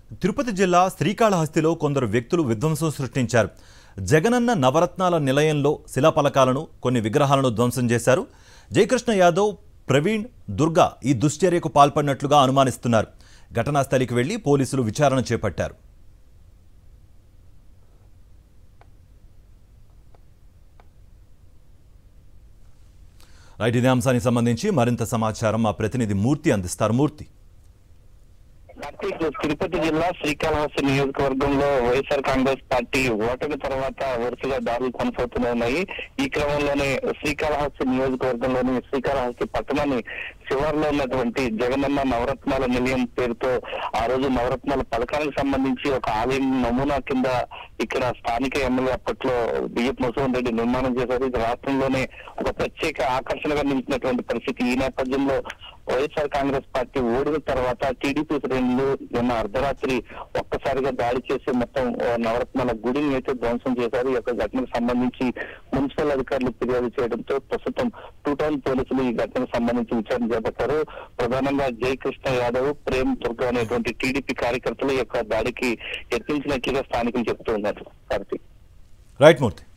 తిరుపతి జిల్లా శ్రీకాళహస్తిలో కొందరు వ్యక్తులు విధ్వంసం సృష్టించారు జగనన్న నవరత్నాల నిలయంలో శిలాఫలకాలను కొన్ని విగ్రహాలను ధ్వంసం చేశారు జయకృష్ణ యాదవ్ ప్రవీణ్ దుర్గా ఈ దుశ్చర్యకు పాల్పడినట్లుగా అనుమానిస్తున్నారు ఘటనా స్థలికి వెళ్లి పోలీసులు విచారణ చేపట్టారు రైట్ ఇదే అంశానికి సంబంధించి మరింత సమాచారం మా ప్రతినిధి మూర్తి అందిస్తారు మూర్తి కార్తీక్ తిరుపతి జిల్లా శ్రీకాళహస్తి నియోజకవర్గంలో వైఎస్ఆర్ కాంగ్రెస్ పార్టీ ఓటమి తర్వాత వరుసగా దాడులు కొనసాగుతూనే ఉన్నాయి ఈ క్రమంలోనే శ్రీకాళహస్తి నియోజకవర్గంలోని శ్రీకాళహస్తి పట్టణాన్ని శివారులో ఉన్నటువంటి జగనన్న నవరత్నాల నిలయం పేరుతో ఆ రోజు నవరత్నాల పథకానికి సంబంధించి ఒక ఆలయం నమూనా కింద ఇక్కడ స్థానిక ఎమ్మెల్యే అప్పట్లో బిఎఫ్ ముసోన్ రెడ్డి నిర్మాణం చేశారు ఇది రాష్ట్రంలోనే ఒక ప్రత్యేక ఆకర్షణగా నిలిచినటువంటి పరిస్థితి ఈ నేపథ్యంలో వైఎస్ఆర్ కాంగ్రెస్ పార్టీ ఓడిన తర్వాత టీడీపీ శ్రేణులు నిన్న అర్ధరాత్రి ఒక్కసారిగా దాడి చేసి మొత్తం ఆ, నవరత్నాల గుడిని అయితే ధ్వంసం చేశారు ఈ యొక్క ఘటనకు సంబంధించి మున్సిపల్ అధికారులు ఫిర్యాదు చేయడంతో ప్రస్తుతం టూ టౌన్ పోలీసులు ఈ ఘటనకు సంబంధించి విచారణ చేపట్టారు ప్రధానంగా జయకృష్ణ యాదవ్ ప్రేమ్ దుర్గా అనేటువంటి టీడీపీ కార్యకర్తలు ఈ యొక్క దాడికి యత్నించినట్లుగా స్థానికులు చెబుతూ ఉన్నారు కార్తీక్ రైట్ మూర్తి